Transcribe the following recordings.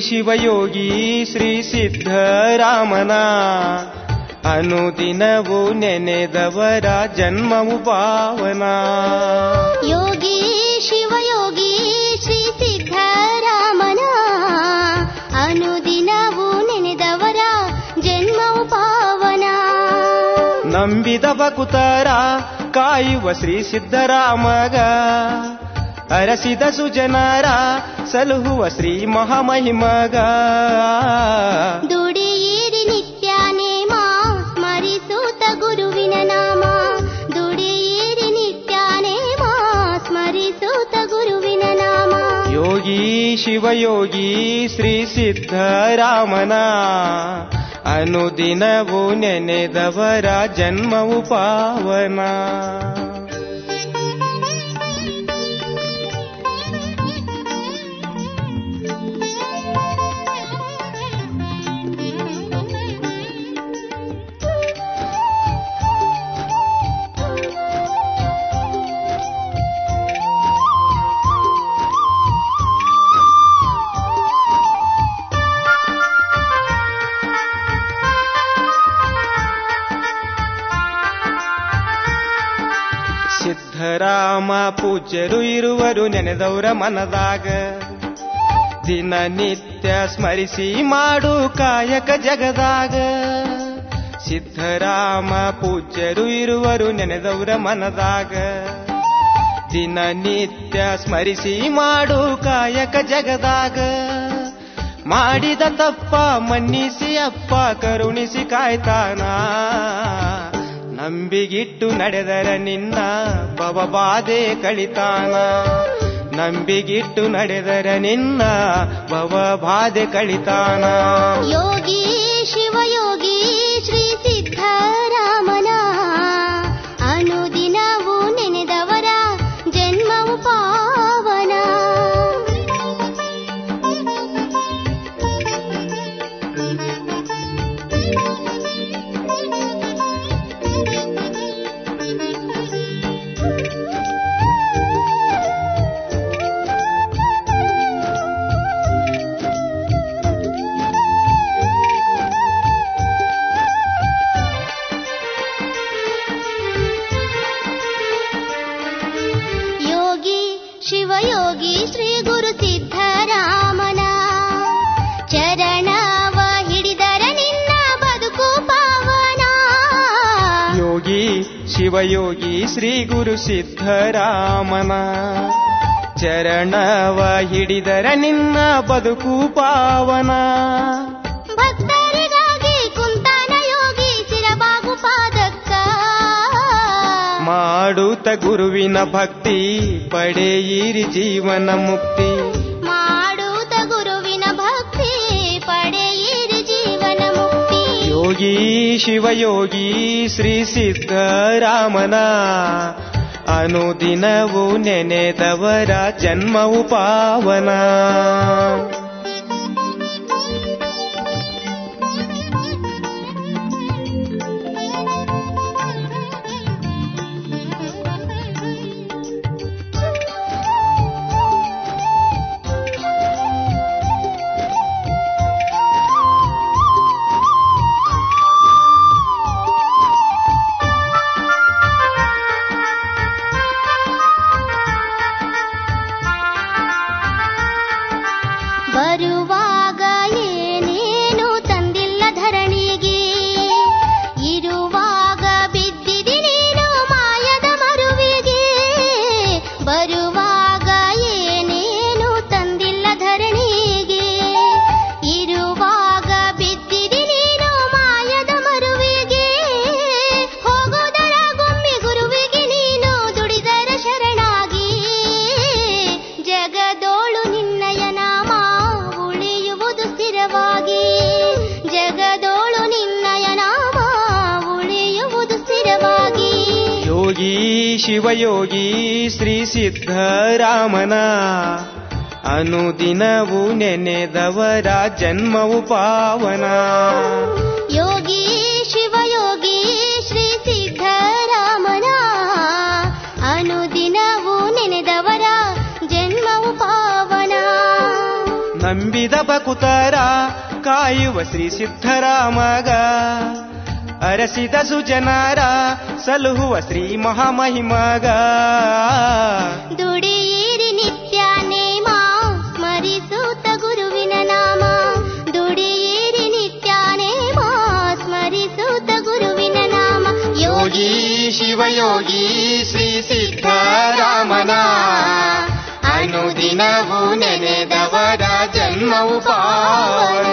ಶಿವಯೋಗಿ ಶ್ರೀ ಸಿದ್ಧರಾಮನ ಅನುದಿನವೂ ನೆನೆದವರ ಜನ್ಮವು ಪಾವನ ಯೋಗಿ ಶಿವಯೋಗಿ ಶ್ರೀ ಸಿದ್ಧರಾಮನ ಅನುದಿನವೂ ನೆನೆದವರ ಜನ್ಮವು ಪಾವನ ನಂಬಿದ ಬಕುತರ ಕಾಯುವ ಶ್ರೀ ಸಿದ್ಧರಾಮಗ ಅರಸಿದ ಸುಜನರ ಸಲಹುವ ಶ್ರೀ ಮಹಾಮಹಿಮಗ ದುಡಿಯಿರಿ ನಿತ್ಯ ನೇಮ ಸ್ಮರಿಸುತ್ತ ಗುರುವಿನ ನಾಮ ದುಡಿಯಿರಿ ನಿತ್ಯ ನೇಮ ಸ್ಮರಿಸುತ್ತ ಗುರುವಿನ ನಾಮ ಯೋಗಿ ಶಿವಯೋಗಿ ಶ್ರೀ ಸಿದ್ಧರಾಮನ ಅನುದಿನವೂ ನೆನೆದವರ ಜನ್ಮವು ಪಾವನ ಸಿದ್ಧರಾಮ ಪೂಜ್ಯರು ಇರುವರು ನೆನೆದವರ ಮನದಾಗ ದಿನನಿತ್ಯ ಸ್ಮರಿಸಿ ಮಾಡು ಕಾಯಕ ಜಗದಾಗ ಸಿದ್ಧರಾಮ ಪೂಜ್ಯರು ಇರುವರು ನೆನೆದವರ ಮನದಾಗ ದಿನನಿತ್ಯ ಸ್ಮರಿಸಿ ಮಾಡು ಕಾಯಕ ಜಗದಾಗ ಮಾಡಿದ ತಪ್ಪ ಮನ್ನಿಸಿ ಅಪ್ಪ ಕರುಣಿಸಿ ಕಾಯ್ತಾನ ನಂಬಿಗಿಟ್ಟು ನಡೆದರ ನಿನ್ನ ಭವಬಾಧೆ ಕಳಿತಾನ ನಂಬಿಗಿಟ್ಟು ನಡೆದರ ನಿನ್ನ ಭವಬಾಧೆ ಕಳಿತಾನ ಯೋಗಿ ಶಿವಯೋಗಿ ಶ್ರೀ ಸಿದ್ಧರಾಮನ ಅನುದಿನವೂ ನೆನೆದವರ ಜನ್ಮವು ಪಾವನ ಯೋಗಿ ಶಿವಯೋಗಿ ಶ್ರೀ ಗುರು ಸಿದ್ಧರಾಮನ ಚರಣವ ಹಿಡಿದರ ನಿನ್ನ ಬದುಕು ಪಾವನ ಯೋಗಿ ಶಿವಯೋಗಿ ಶ್ರೀ ಗುರು ಸಿದ್ಧರಾಮನ ಚರಣವ ಹಿಡಿದರ ನಿನ್ನ ಬದುಕು ಪಾವನ ಭಕ್ತರಿಗಾಗಿ ಕುಂತಾನ ಯೋಗಿ ಸಿರಬಾಗು ಪಾದಕ್ಕ ಮಾಡುತ್ತ ಗುರುವಿನ ಭಕ್ತಿ ಪಡೆಯಿರಿ ಜೀವನ ಮುಕ್ತಿ ಮಾಡುತ್ತ ಗುರುವಿನ ಭಕ್ತಿ ಪಡೆಯಿರಿ ಜೀವನ ಮುಕ್ತಿ ಯೋಗಿ ಶಿವಯೋಗಿ ಶ್ರೀ ಸಿದ್ಧರಾಮನ ಅನುದಿನವೂ ನೆನೆದವರ ಜನ್ಮವು ಪಾವನ ಬರುವಾಗ ಏನೇನು ತಂದಿಲ್ಲ ಧರಣಿಗೆ ಇರುವಾಗ ಬಿದ್ದಿದಿ ನೀನು ಮಾಯದ ಮರುವಿಗೆ ಬರುವಾಗ ಏನೇನು ತಂದಿಲ್ಲ ಧರಣಿಗೆ ಇರುವಾಗ ಬಿದ್ದಿದಿ ನೀನು ಮಾಯದ ಮರುವಿಗೆ ಹೋಗೋದರ ಗುಮ್ಮಿ ಗುರುವಿಗೆ ನೀನು ದುಡಿದರ ಶರಣಾಗಿ ಜಗದೋಳು ನಿನ್ನಯ ನಾಮ ಉಳಿಯುವುದು ಸ್ಥಿರವಾಗಿ ಜಗದೋಳು ನಿನ್ನಯ ನಾಮ ಉಳಿಯುವುದು ಸ್ಥಿರವಾಗಿ ಯೋಗಿ ಶಿವಯೋಗಿ ಶ್ರೀ ಸಿದ್ಧರಾಮನ ಅನುದಿನವೂ ನೆನೆದವರ ಜನ್ಮವು ಪಾವನ ಯೋಗಿ ಶಿವಯೋಗಿ ಶ್ರೀ ಸಿದ್ಧರಾಮನ ಅನುದಿನವೂ ನೆನೆದವರ ಜನ್ಮವು ಪಾವನ ನಂಬಿ ನಂಬಿದ ಬಕುತರ ಕಾಯುವ ಶ್ರೀ ಸಿದ್ಧರಾಮಗ ಅರಸಿದ ಸುಜನರ ಸಲುಹುವ ಶ್ರೀ ಮಹಾಮಹಿಮಗ ದುಡಿಯಿರಿ ನಿತ್ಯ ನೇಮ ಸ್ಮರಿಸುತ್ತ ಗುರುವಿನ ನಾಮ ದುಡಿಯಿರಿ ನಿತ್ಯ ನೇಮ ಸ್ಮರಿಸುತ್ತ ಗುರುವಿನ ನಾಮ ಯೋಗಿ ಶಿವಯೋಗಿ ಶ್ರೀ ಸಿದ್ಧರಾಮನ ಅನುದಿನವೂ ನೆನೆದವರ ಜನ್ಮವು ಪಾವನ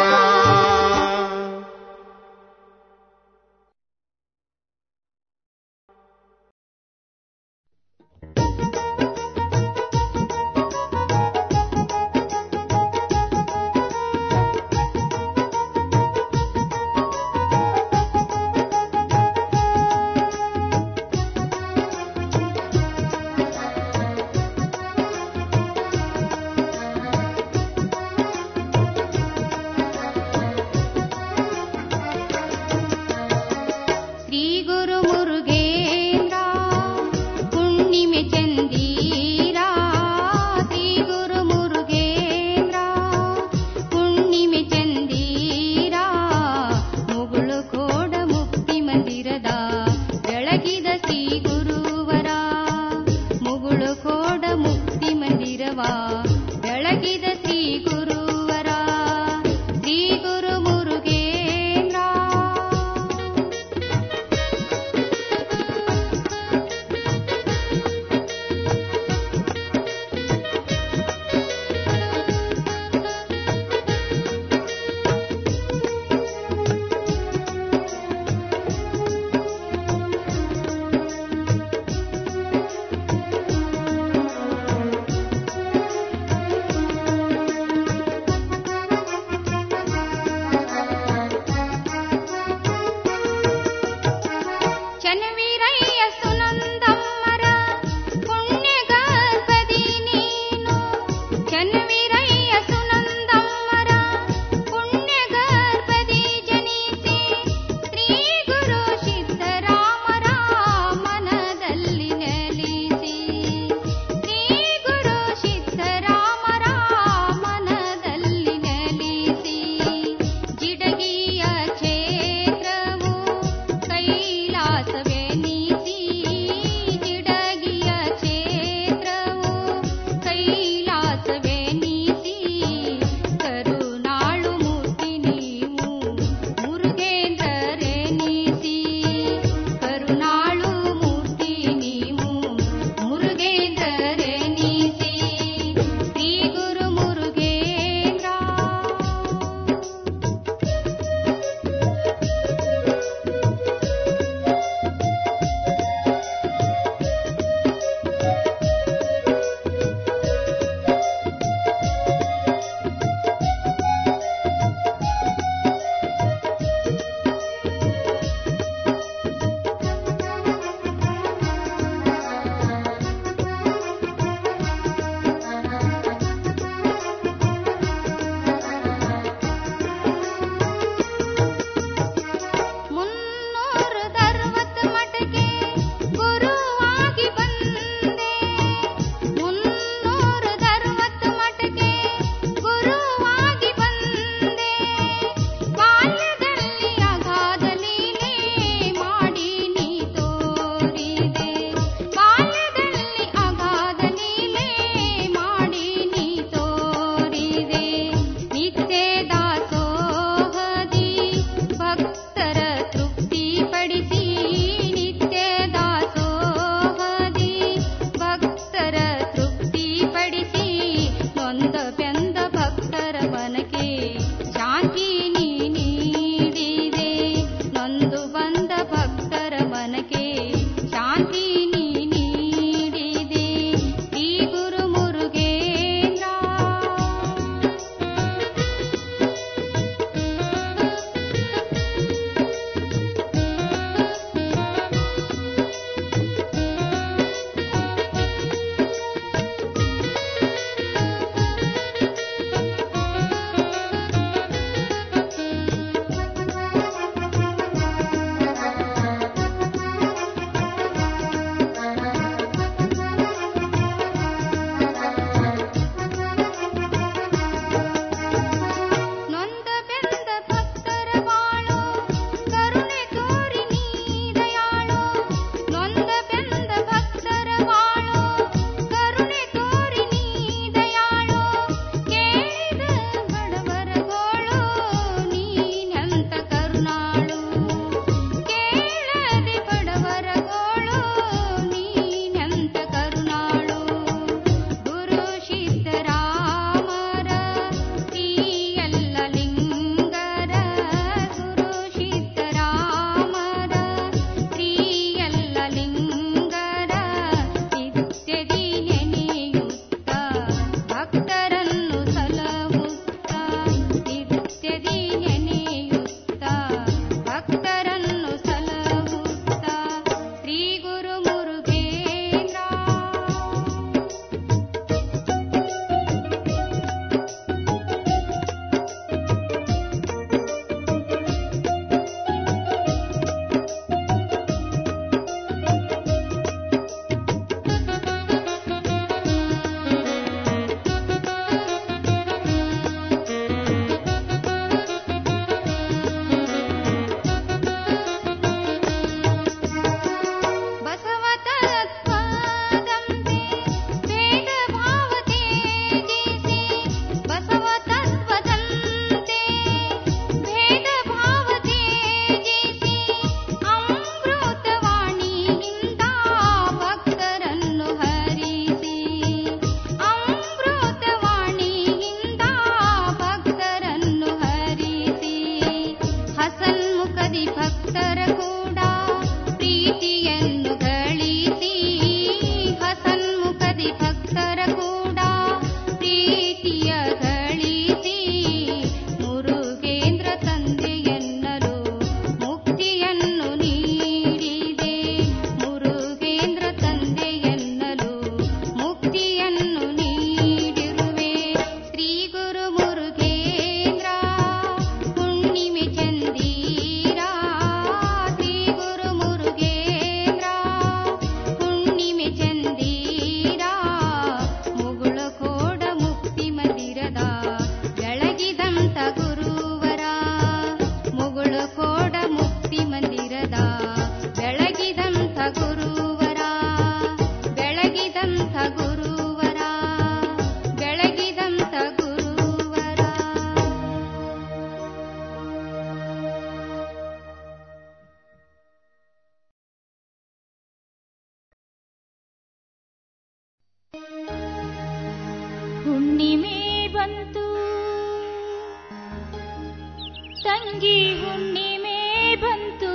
ತಂಗಿ ಹುಣ್ಣಿಮೆ ಬಂತು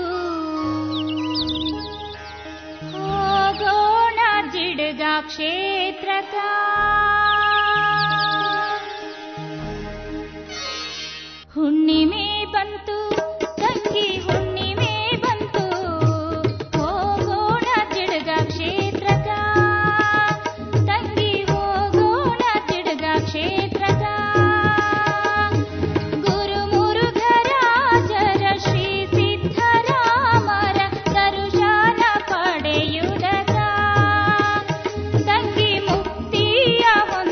ಹೋಗೋಣ ಜಿಡ್ಗ ಕ್ಷೇತ್ರಕ ಹುಣ್ಣಿಮೆ ಬಂತು ತಂಗಿ ಹುಣ್ಣಿಮೆ ಬಂತು ಹೋಗೋಣ ಜಿಡ್ಗ ಕ್ಷೇತ್ರಕ ತಂಗಿ ಹೋಗೋಣ ಜಿಡ್ಗ ಕ್ಷೇತ್ರಕ ಗುರು ಮುರುಘರಾಜರ ಶ್ರೀ ಸಿದ್ಧರಾಮರ ದರುಶನ ಪಡೆಯುವುದಕ ತಂಗಿ ಮುಕ್ತಿಯ ಹೊಂದುವುದಕ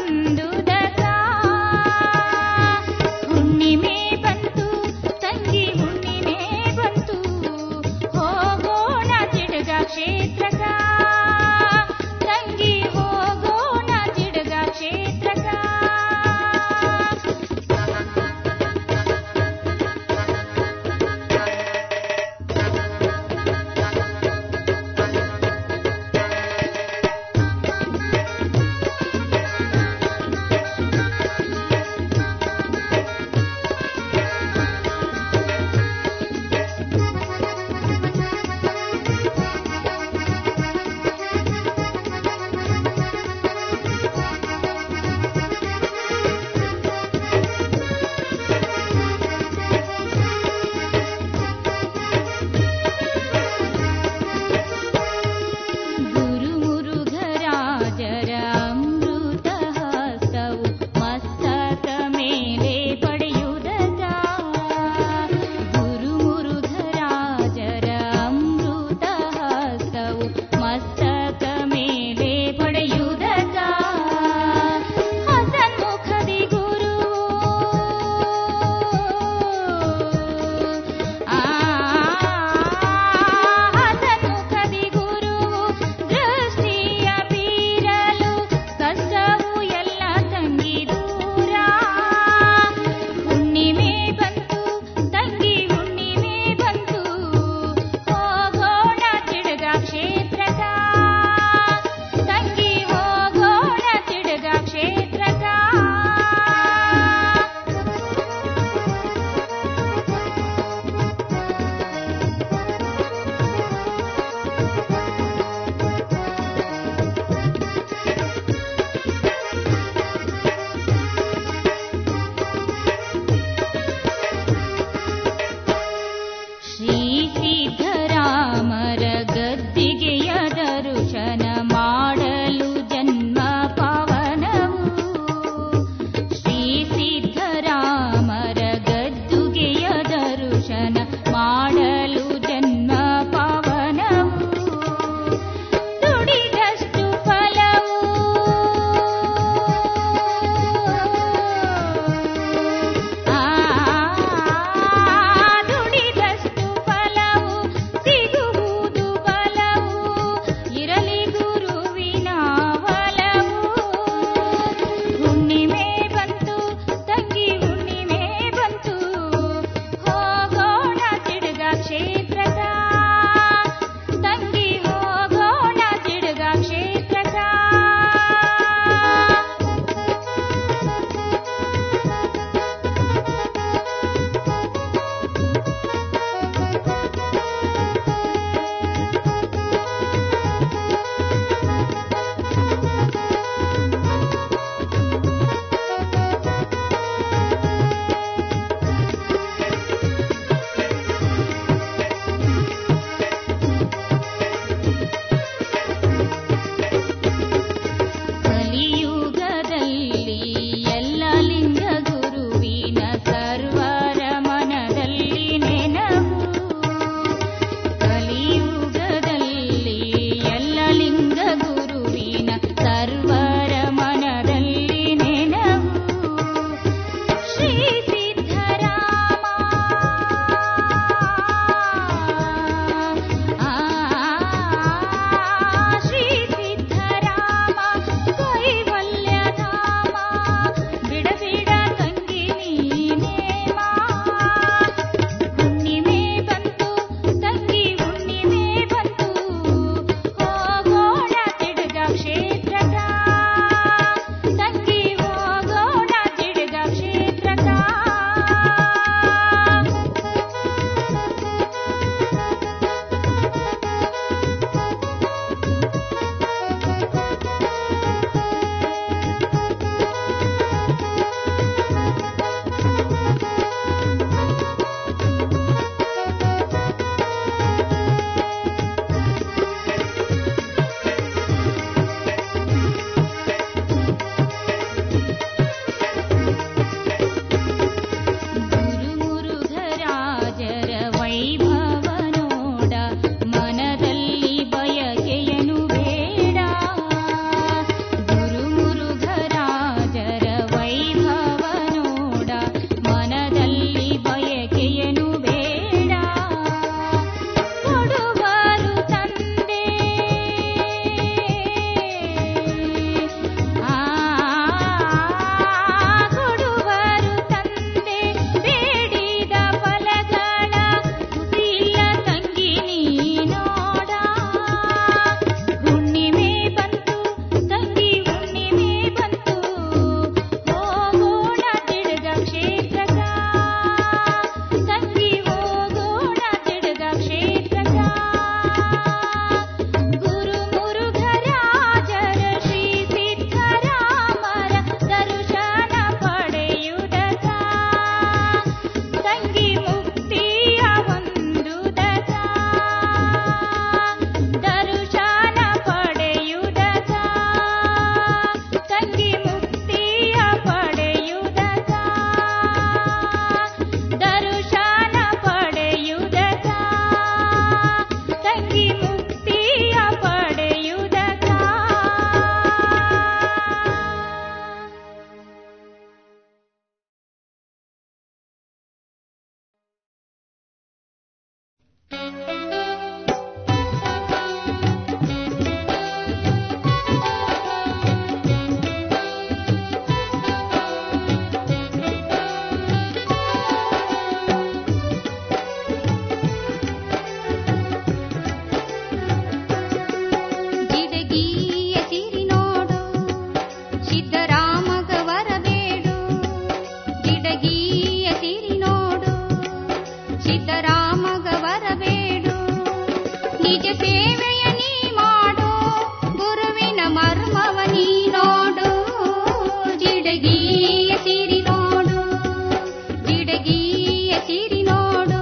ನಿಜ ಸೇವೆಯ ನೀ ಮಾಡು ಗುರುವಿನ ಮರ್ಮವ ನೀ ನೋಡು ಜಿಡಗಿಯ ಸಿರಿ ನೋಡು ಜಿಡಗಿಯ ಸಿರಿ ನೋಡು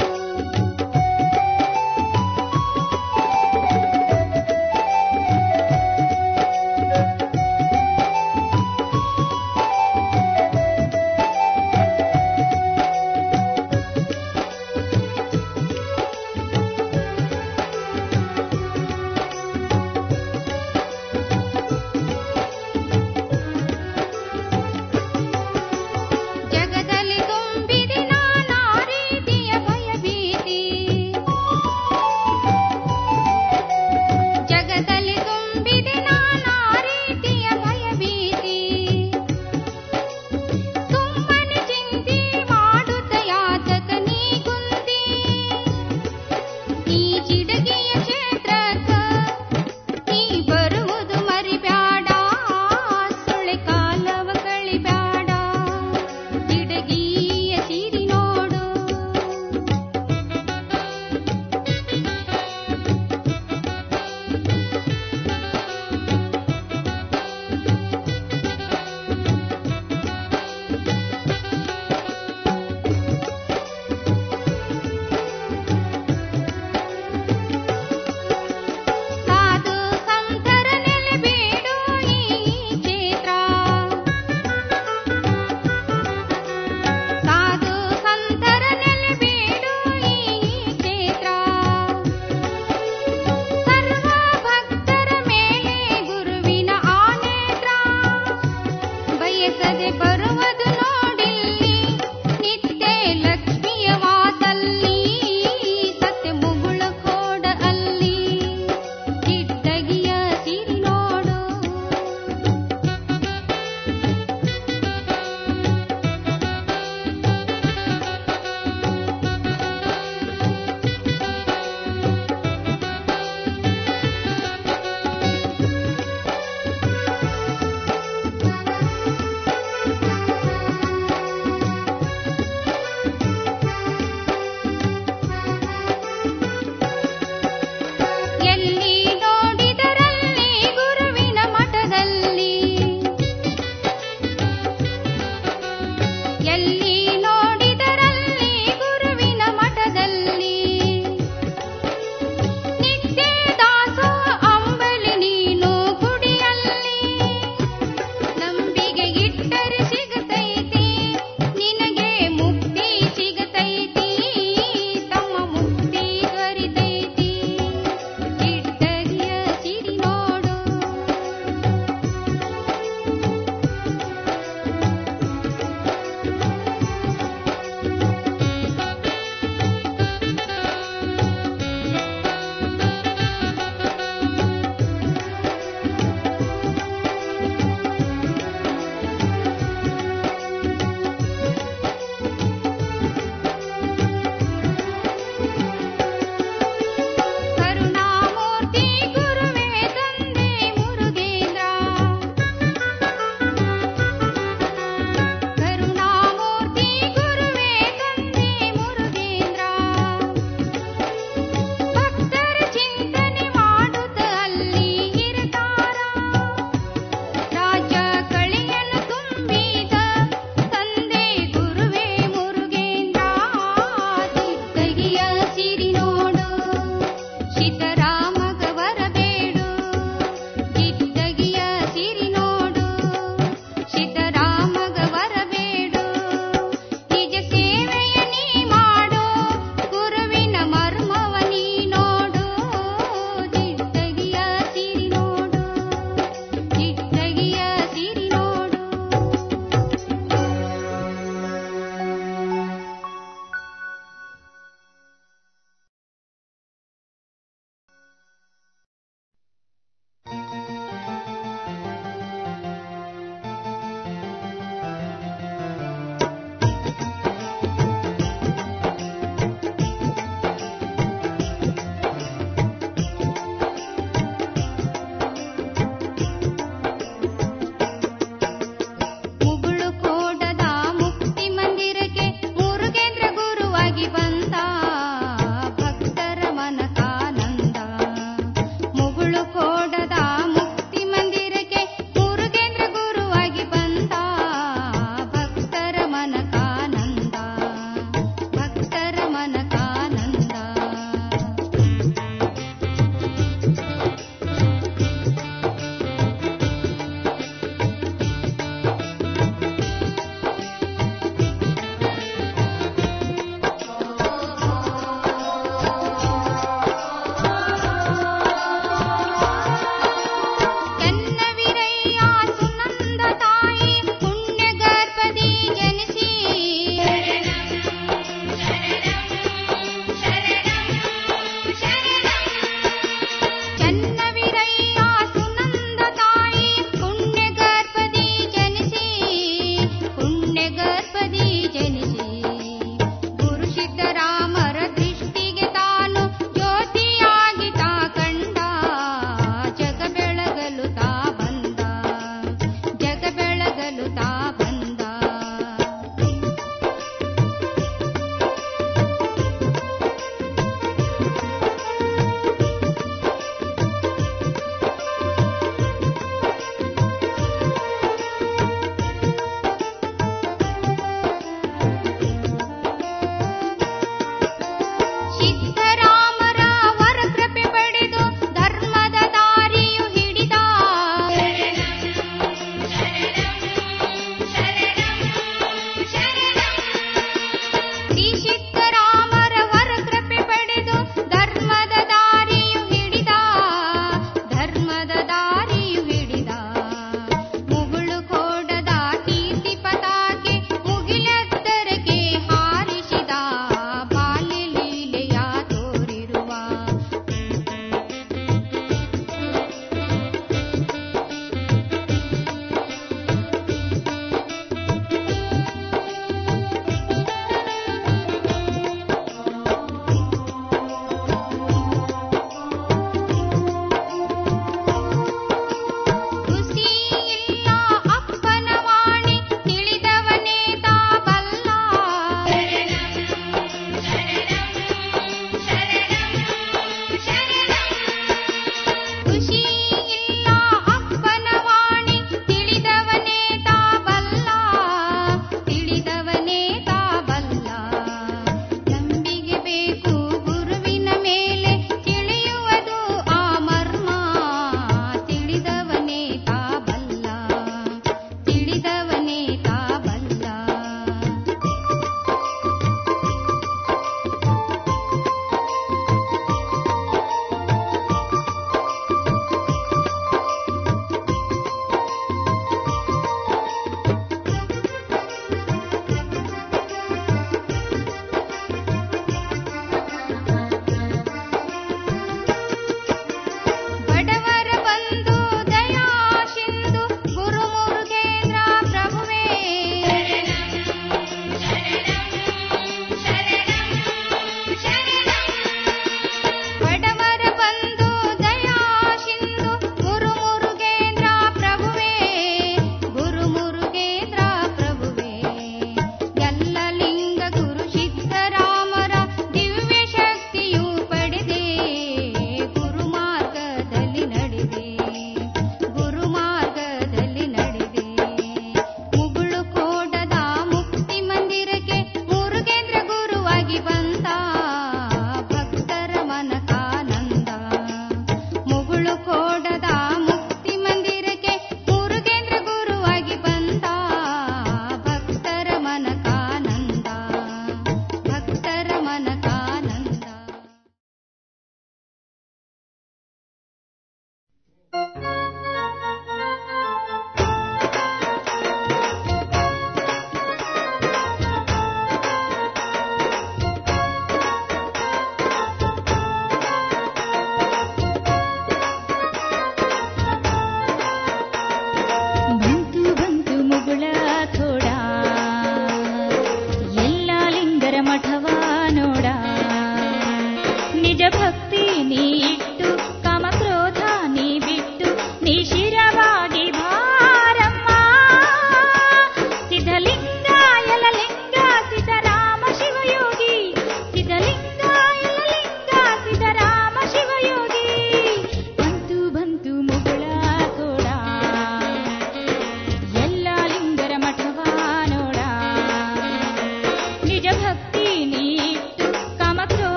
ಜಗದಲ್ಲಿ ತುಂಬಿದೆ ನಾನಾ ರೀತಿಯ ಭಯಭೀತಿ ಜಗದಲ್ಲಿ ತುಂಬಿದೆ ನಾನಾ ರೀತಿಯ ಭಯಭೀತಿ ಸುಮ್ಮನೆ ಚಿಂತೆ ಮಾಡುತ್ತ ಯಾತಕ ನೀ ಕುಂತಿ ಈ ಚಿಡಗಿಯ ಕ್ಷೇತ್ರಕ್ಕ ನೀ ಬರುವುದು ಮರಿಬ್ಯಾಡ ಸುಳೆ ಕಾಲವ ಕಳಿಬ್ಯಾಡ ಜಿಡಗಿಯ ಸಿರಿ ನೋಡು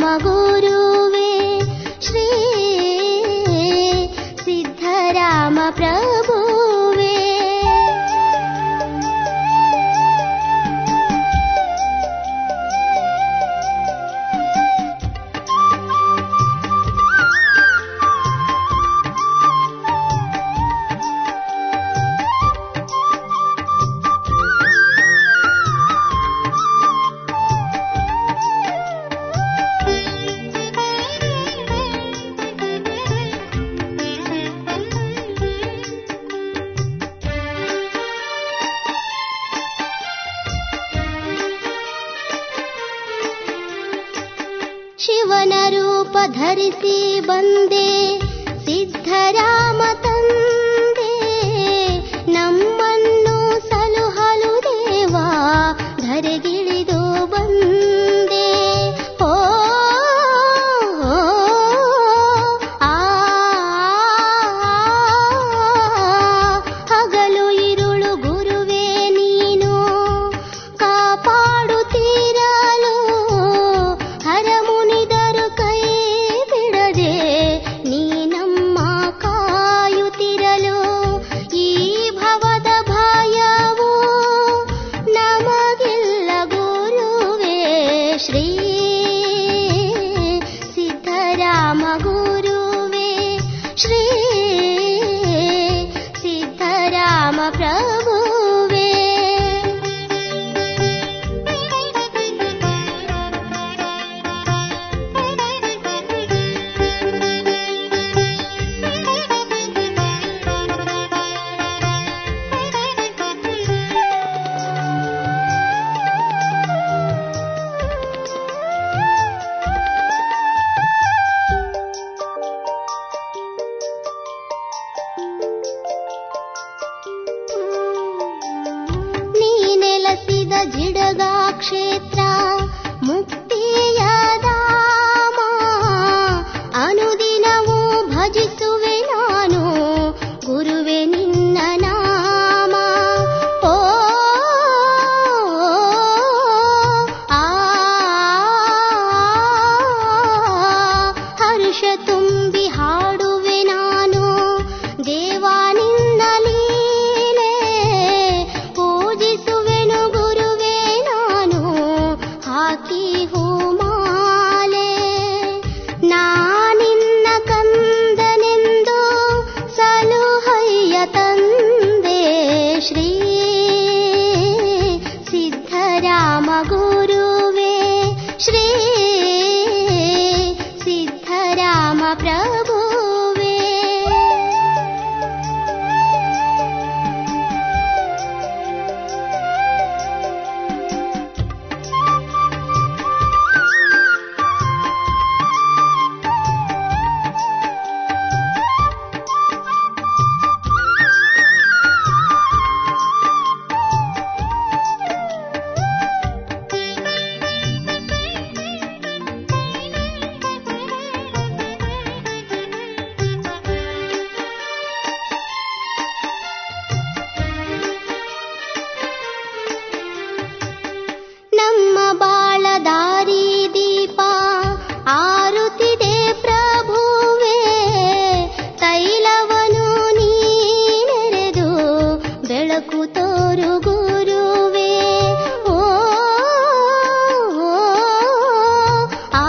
ಸಿದ್ಧರಾಮ ಗುರುವೇ ಶ್ರೀ ಸಿದ್ಧರಾಮ ಪ್ರಭುವೇ ಶಿವನ ರೂಪ ಧರಿಸಿ ಬಂದೆ ಸಿದ್ಧರಾಮ ತಂದೆ ನಮ್ಮನ್ನು ಸಲುಹಲು ದೇವಾ ಧರೆಗಿಳಿದು ಬಂದೆ ಓ ಆ ಹಗಲು ಇರುಳು ಗುರುವೇ ನೀನು ಕಾಪಾಡುತ್ತೀರಲು ಹರಮುನಿದರು ಕೈ ಬಿಡದೆ ನೀ ನಮ್ಮ ಕಾಯುತ್ತಿರಲು ಈ ಭವದ ಭಯವು ನಮಗಿಲ್ಲ ಗುರುವೇ ಶ್ರೀ ಸಿದ್ಧರಾಮ ಗುರುವೇ ಶ್ರೀ ಸಿದ್ಧರಾಮ ಪ್ರಭುವೇ ನೀ ನೆಲಸಿದ ಜಿಡಗ ಕ್ಷೇತ್ರ ಮುಕ್ತಿಯ ಧಾಮ ಅನುದಿನವೂ ಭಜಿಸುವೆ ನಾನು ಗುರುವೆ ನಿನ್ನ ನಾಮ ಓ ಆ ಹರ್ಷ ತುಂಬಿ ಹಾಡುವೆ ನಾನು ದೇವಾ ನಿನ್ನ ಲೀಲೆ ಪೂಜಿಸುವೆನು ಗುರುವೇ ನಾನು ಹಾಕಿ ಹೂಮಾಲೆ ನಾನಿನ್ನ ಕಂದನೆಂದು ಸಲುಹಯ್ಯ ತಂದೆ ಶ್ರೀ ಸಿದ್ಧರಾಮ ಗುರುವೇ ಶ್ರೀ ಸಿದ್ಧರಾಮ ಪ್ರಭುವೇ ನಮ್ಮ ಬಾಳ ದಾರಿ ದೀಪ ಆರುತ್ತಿದೆ ಪ್ರಭುವೇ ತೈಲವನು ನೀನೆರೆದು ಬೆಳಕು ತೋರು ಗುರುವೇ ಓ ಆ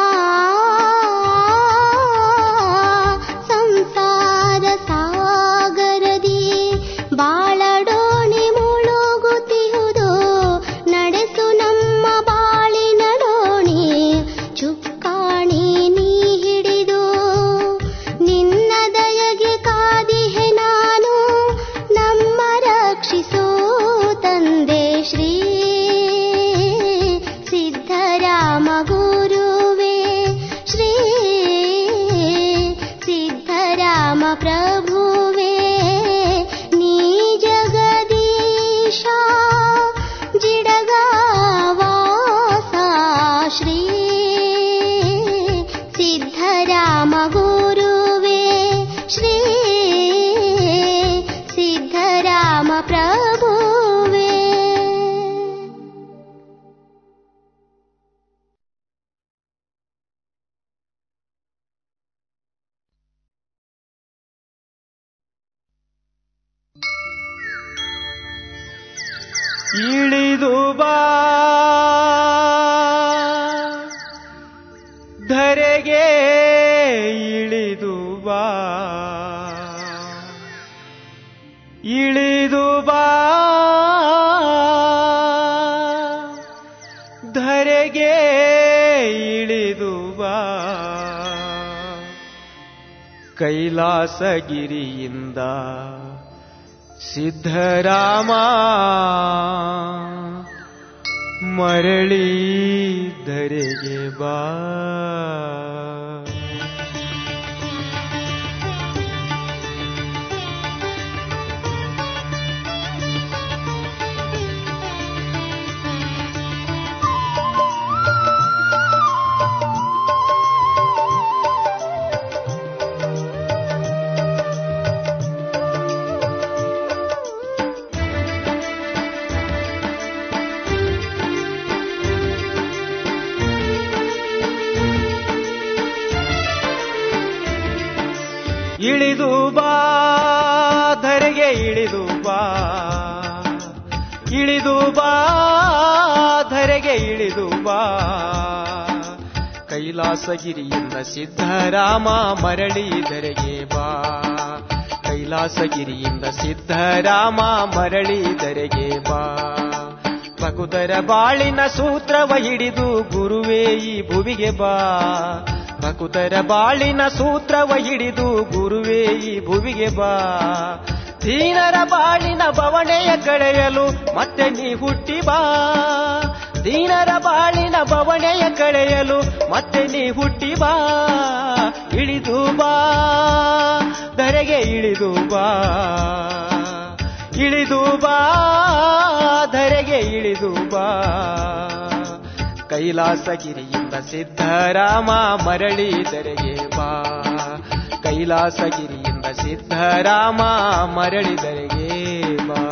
ಸಂಸಾರ ಸಾಗರದಿ ಬಾಳಡೋಣಿ ಮುಳುಗುತ್ತಿಹುದು ನಡೆಸು ನಮ್ಮ ಬಾಳಿನ ಡೋಣಿ ಚುಕ್ಕಾಣಿ ನೀ ಹಿಡಿದು ನಿನ್ನ ದಯಗೆ ಕಾದಿಹೆ ನಾನು ನಮ್ಮ ರಕ್ಷಿಸೋ ತಂದೆ ಶ್ರೀ ಸಿದ್ಧರಾಮ ಗುರುವೇ ಶ್ರೀ ಸಿದ್ಧರಾಮ ಪ್ರಭುವೇ ನೀ ಜಗದೀಶ ಜಿಡಗಾವಾಸ ಶ್ರೀ ಸಿದ್ಧರಾಮ ಗುರುವೇ ಶ್ರೀ ಸಿದ್ಧರಾಮ ಪ್ರಭುವೇ ಇಳಿದು ಬಾ ಧರೆಗೆ ಇಳಿದು ಬಾ ಇಳಿದು ಬಾ ಧರೆಗೆ ಇಳಿದು ಬಾ ಕೈಲಾಸಗಿರಿಯಿಂದ ಸಿದ್ಧರಾಮ ಮರಳಿ ಧರೆಗೆ ಬಾ ಇಳಿದು ಬಾ ಧರೆಗೆ ಇಳಿದು ಬಾ ಇಳಿದು ಬಾ ಧರೆಗೆ ಇಳಿದು ಬಾ ಕೈಲಾಸಗಿರಿಯಿಂದ ಸಿದ್ಧರಾಮ ಮರಳಿ ಧರೆಗೆ ಬಾ ಕೈಲಾಸಗಿರಿಯಿಂದ ಸಿದ್ಧರಾಮ ಮರಳಿ ಧರೆಗೆ ಬಾ ಭಕುತರ ಬಾಳಿನ ಸೂತ್ರವ ಹಿಡಿದು ಗುರುವೇ ಈ ಭುವಿಗೆ ಬಾ ಭಕುತರ ಬಾಳಿನ ಸೂತ್ರವ ಹಿಡಿದು ಗುರುವೇ ಈ ಭುವಿಗೆ ಬಾ ದೀನರ ಬಾಳಿನ ಬವಣೆಯ ಕಳೆಯಲು ಮತ್ತೆ ನೀ ಹುಟ್ಟಿ ಬಾ ದೀನರ ಬಾಳಿನ ಬವಣೆಯ ಕಳೆಯಲು ಮತ್ತೆ ನೀ ಹುಟ್ಟಿ ಬಾ ಇಳಿದು ಬಾ ಧರೆಗೆ ಇಳಿದು ಬಾ ಇಳಿದು ಬಾ ಧರೆಗೆ ಇಳಿದು ಬಾ ಕೈಲಾಸಗಿರಿಯಿಂದ ಸಿದ್ಧರಾಮ ಮರಳಿ ಧರೆಗೆ ಬಾ ಕೈಲಾಸಗಿರಿಯಿಂದ ಸಿದ್ಧರಾಮ ಮರಳಿ ಧರೆಗೆ ಬಾ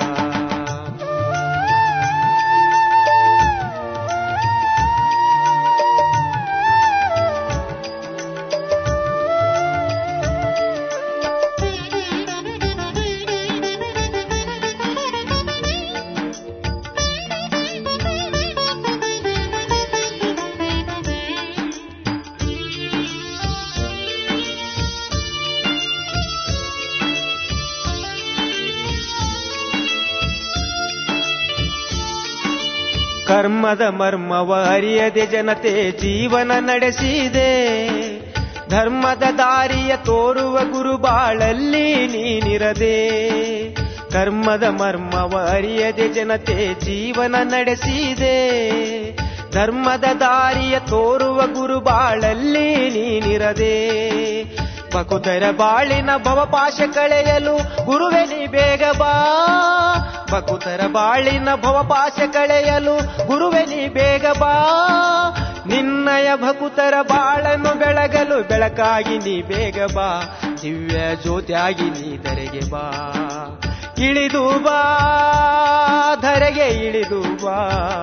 ಕರ್ಮದ ಮರ್ಮವ ಅರಿಯದೆ ಜನತೆ ಜೀವನ ನಡೆಸಿದೆ ಧರ್ಮದ ದಾರಿಯ ತೋರುವ ಗುರು ಬಾಳಲ್ಲಿ ನೀನಿರದೆ ಕರ್ಮದ ಮರ್ಮವ ಅರಿಯದೆ ಜನತೆ ಜೀವನ ನಡೆಸಿದೆ ಧರ್ಮದ ದಾರಿಯ ತೋರುವ ಗುರು ಬಾಳಲ್ಲಿ ನೀನಿರದೆ ಬಕುತರ ಬಾಳಿನ ಭವಪಾಶ ಕಳೆಯಲು ಗುರುವೆ ನೀ ಬೇಗ ಬಾ ಬಕುತರ ಬಾಳಿನ ಭವಪಾಶ ಕಳೆಯಲು ಗುರುವೆ ನೀ ಬೇಗ ಬಾ ನಿನ್ನಯ ಭಕುತರ ಬಾಳನ್ನು ಬೆಳಗಲು ಬೆಳಕಾಗಿ ನೀ ಬೇಗ ಬಾ ದಿವ್ಯ ಜ್ಯೋತಿಯಾಗಿ ನೀ ಧರೆಗೆ ಬಾ ಇಳಿದು ಬಾ ಧರೆಗೆ ಇಳಿದು ಬಾ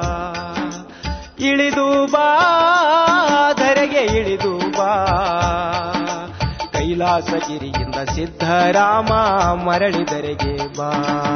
ಇಳಿದು ಬಾ ಧರೆಗೆ ಇಳಿದು ಬಾ ಕೈಲಾಸಗಿರಿಯಿಂದ ಸಿದ್ಧರಾಮ ಮರಳಿದರೆಗೆ ಬಾ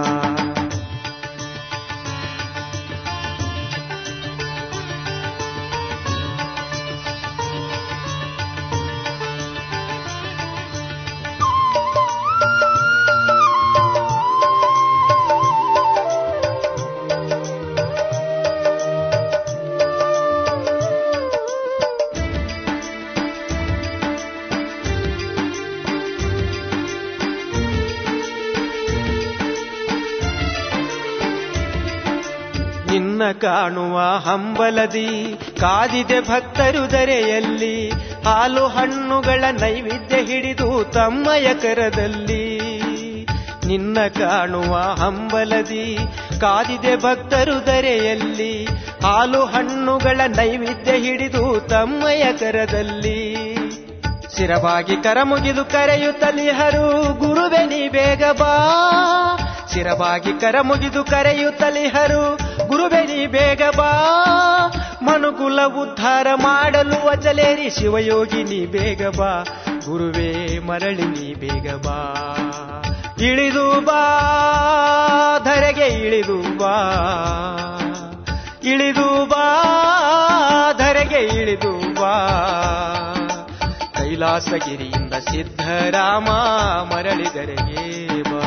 ನಿನ್ನ ಕಾಣುವ ಹಂಬಲದಿ ಕಾದಿದೆ ಭಕ್ತರು ದರೆಯಲ್ಲಿ ಹಾಲು ಹಣ್ಣುಗಳ ನೈವೇದ್ಯ ಹಿಡಿದು ತಮ್ಮಯ ಕರದಲ್ಲಿ ನಿನ್ನ ಕಾಣುವ ಹಂಬಲದಿ ಕಾದಿದೆ ಭಕ್ತರು ದರೆಯಲ್ಲಿ ಹಾಲು ಹಣ್ಣುಗಳ ನೈವೇದ್ಯ ಹಿಡಿದು ತಮ್ಮಯ ಕರದಲ್ಲಿ ಶಿರವಾಗಿ ಕರ ಮುಗಿದು ಕರೆಯುತ್ತಲಿಹರು ಗುರುವೆ ನೀ ಬೇಗ ಬಾ ಶಿರವಾಗಿ ಕರ ಮುಗಿದು ಕರೆಯುತ್ತಲಿಹರು ಗುರುವೆ ನೀ ಬೇಗ ಬಾ ಮನುಕುಲ ಉದ್ಧಾರ ಮಾಡಲು ಅಚಲೇರಿ ಶಿವಯೋಗಿ ನೀ ಬೇಗ ಬಾ ಗುರುವೇ ಮರಳಿ ನೀ ಬೇಗ ಬಾ ಇಳಿದು ಬಾ ಧರೆಗೆ ಇಳಿದು ಬಾ ಇಳಿದು ಬಾ ಧರೆಗೆ ಇಳಿದು ಬಾ ಕೈಲಾಸಗಿರಿಯಿಂದ ಸಿದ್ಧರಾಮ ಮರಳಿದರೆಗೆ ಬಾ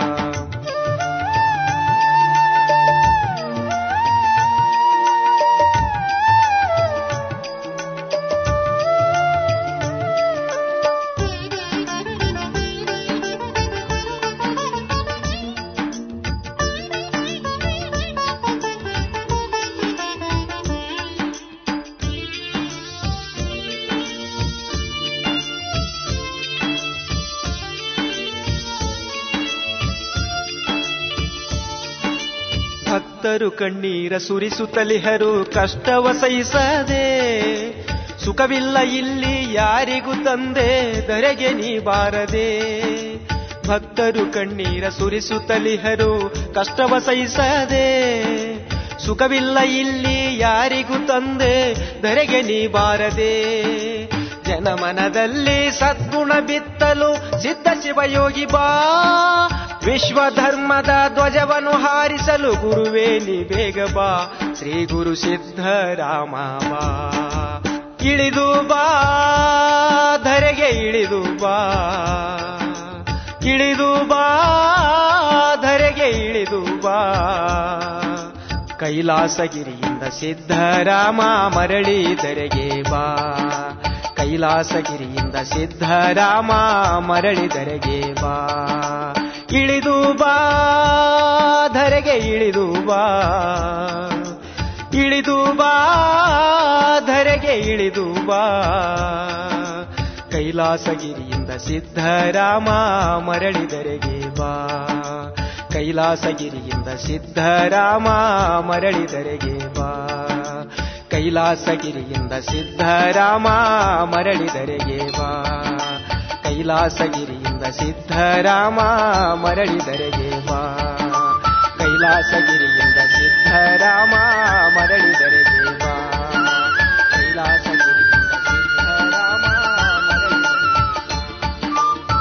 ಭಕ್ತರು ಕಣ್ಣೀರ ಸುರಿಸುತ್ತಲಿಹರು ಕಷ್ಟವ ಸಹಿಸದೆ ಸುಖವಿಲ್ಲ ಇಲ್ಲಿ ಯಾರಿಗೂ ತಂದೆ ಧರೆಗೆ ನೀ ಬಾರದೆ ಭಕ್ತರು ಕಣ್ಣೀರ ಸುರಿಸುತ್ತಲಿಹರು ಕಷ್ಟವ ಸಹಿಸದೆ ಸುಖವಿಲ್ಲ ಇಲ್ಲಿ ಯಾರಿಗೂ ತಂದೆ ಧರೆಗೆ ನೀ ಬಾರದೆ ಜನಮನದಲ್ಲಿ ಸದ್ಗುಣ ಬಿತ್ತಲು ಸಿದ್ಧ ಶಿವಯೋಗಿ ಬಾ ವಿಶ್ವ ಧರ್ಮದ ಧ್ವಜವನ್ನು ಹಾರಿಸಲು ಗುರುವೇ ನೀ ಬೇಗ ಬಾ ಶ್ರೀ ಗುರು ಸಿದ್ಧರಾಮ ಬಾ ಇಳಿದು ಬಾ ಧರೆಗೆ ಇಳಿದು ಬಾ ಇಳಿದು ಬಾ ಧರೆಗೆ ಇಳಿದು ಬಾ ಕೈಲಾಸಗಿರಿಯಿಂದ ಸಿದ್ಧರಾಮ ಮರಳಿ ಧರೆಗೆ ಬಾ ಕೈಲಾಸಗಿರಿಯಿಂದ ಸಿದ್ಧರಾಮ ಮರಳಿದರೆಗೆ ಬಾ ಇಳಿದು ಬಾ ಧರೆಗೆ ಇಳಿದು ಬಾ ಇಳಿದು ಬಾ ಧರೆಗೆ ಇಳಿದು ಬಾ ಕೈಲಾಸಗಿರಿಯಿಂದ ಸಿದ್ಧರಾಮ ಮರಳಿದರೆಗೆ ಬಾ ಕೈಲಾಸಗಿರಿಯಿಂದ ಸಿದ್ಧರಾಮ ಮರಳಿದರೆಗೆ ಬಾ ಕೈಲಾಸಗಿರಿಯಿಂದ ಸಿದ್ಧರಾಮ ಮರಳಿದರೆಗೆ ಬಾ ಕೈಲಾಸಗಿರಿಯಿಂದ ಸಿದ್ಧರಾಮ ಮರಳಿದರೆಗೆ ಬಾ ಕೈಲಾಸಗಿರಿಯಿಂದ ಸಿದ್ಧರಾಮ ಮರಳಿದರೆಗೆ ಬಾ ಕೈಲಾಸಗಿರಿಯಿಂದ ಸಿದ್ಧರಾಮ ಮರಳಿದರೆಗೆ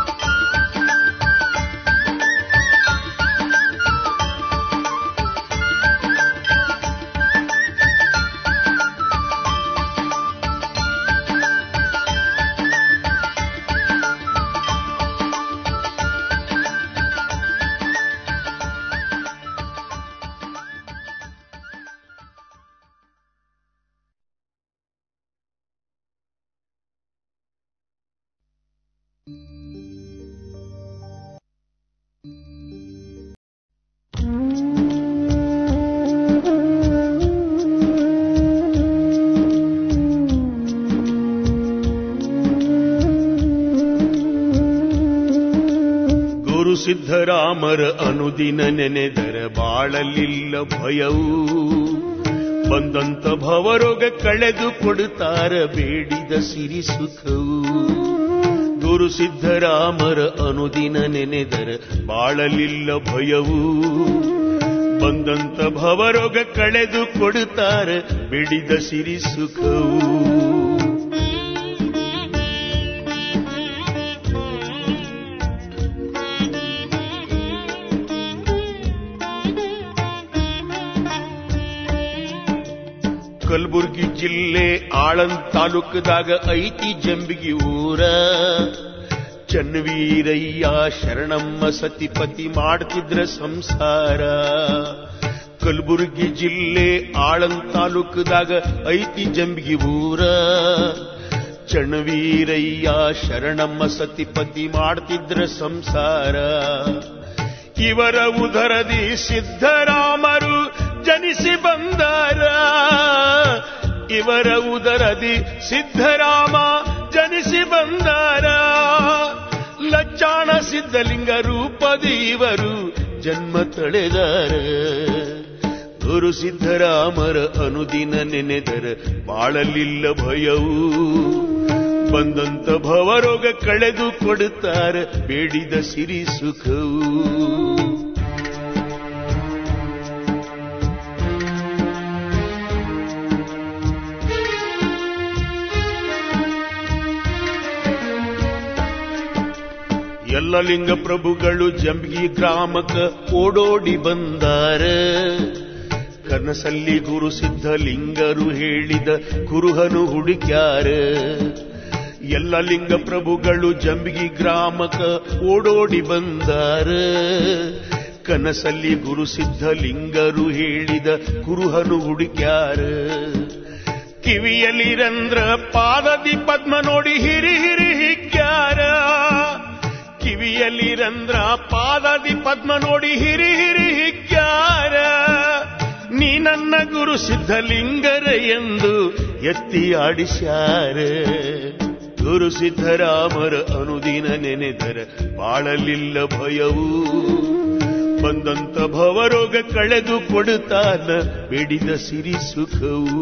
ಗುರು ಸಿದ್ಧರಾಮರ ಅನುದಿನ ನೆನೆದರ ಬಾಳಲಿಲ್ಲ ಭಯವು ಬಂದಂತ ಭವರೋಗ ಕಳೆದು ಕೊಡುತ್ತಾರ ಬೇಡಿದ ಸಿರಿ ಸುಖವು ಗುರು ಸಿದ್ಧರಾಮರ ಅನುದಿನ ನೆನೆದರ ಬಾಳಲಿಲ್ಲ ಭಯವು ಬಂದಂತ ಭವರೋಗ ಕಳೆದು ಕೊಡುತ್ತಾರ ಬೇಡಿದ ಸಿರಿ ಸುಖವು ಕಲಬುರ್ಗಿ ಜಿಲ್ಲೆ ಆಳಂದ್ ತಾಲೂಕದಾಗ ಐತಿ ಜಂಬಿಗಿ ಊರ ಚನ್ನವೀರಯ್ಯ ಶರಣಮ್ಮ ಸತಿಪತಿ ಮಾಡ್ತಿದ್ರ ಸಂಸಾರ ಕಲಬುರ್ಗಿ ಜಿಲ್ಲೆ ಆಳಂದ್ ತಾಲೂಕದಾಗ ಐತಿ ಜಂಬಿಗಿ ಊರ ಚನ್ನವೀರಯ್ಯ ಶರಣಮ್ಮ ಸತಿಪತಿ ಮಾಡ್ತಿದ್ರ ಸಂಸಾರ ಇವರ ಉದರದಿ ಸಿದ್ಧರಾಮರು ಜನಿಸಿ ಬಂದಾರ ಇವರ ಉದರದಿ ಸಿದ್ಧರಾಮ ಜನಿಸಿ ಬಂದಾರ ಲಚ್ಚಾಣ ಸಿದ್ಧಲಿಂಗ ರೂಪದಿ ಇವರು ಜನ್ಮ ತಳೆದಾರ ಗುರು ಸಿದ್ಧರಾಮರ ಅನುದಿನ ನೆನೆದರ ಬಾಳಲಿಲ್ಲ ಭಯವು ಬಂದಂತ ಭವರೋಗ ಕಳೆದು ಕೊಡುತ್ತಾರ ಬೇಡಿದ ಸಿರಿ ಸುಖವು ಎಲ್ಲ ಲಿಂಗ ಪ್ರಭುಗಳು ಜಂಬಗಿ ಗ್ರಾಮಕ್ಕ ಓಡೋಡಿ ಬಂದಾರ ಕನಸಲ್ಲಿ ಗುರು ಸಿದ್ಧಲಿಂಗರು ಹೇಳಿದ ಕುರುಹನು ಹುಡುಕ್ಯಾರ ಎಲ್ಲ ಲಿಂಗ ಪ್ರಭುಗಳು ಜಂಬಗಿ ಗ್ರಾಮಕ್ಕ ಓಡೋಡಿ ಬಂದಾರ ಕನಸಲ್ಲಿ ಗುರು ಸಿದ್ಧಲಿಂಗರು ಹೇಳಿದ ಕುರುಹನು ಹುಡುಕ್ಯಾರ ಕಿವಿಯಲ್ಲಿ ರಂಧ್ರ ಪಾದದಿ ಪದ್ಮ ನೋಡಿ ಹಿರಿ ಹಿರಿ ಹಿಗ್ಗ್ಯಾರ ಕಿವಿಯಲ್ಲಿ ರಂಧ್ರ ಪಾದದಿ ಪದ್ಮ ನೋಡಿ ಹಿರಿ ಹಿರಿ ಹಿಗ್ಗ್ಯಾರ ನೀ ನನ್ನ ಗುರು ಸಿದ್ಧಲಿಂಗರ ಎಂದು ಎತ್ತಿ ಆಡಿಸ್ಯಾರ ಗುರು ಸಿದ್ಧರಾಮರ ಅನುದಿನ ನೆನೆದರ ಬಾಳಲಿಲ್ಲ ಭಯವೂ ಬಂದಂತ ಭವರೋಗ ಕಳೆದು ಕೊಡುತ್ತಾನ ಬೇಡಿದ ಸಿರಿ ಸುಖವು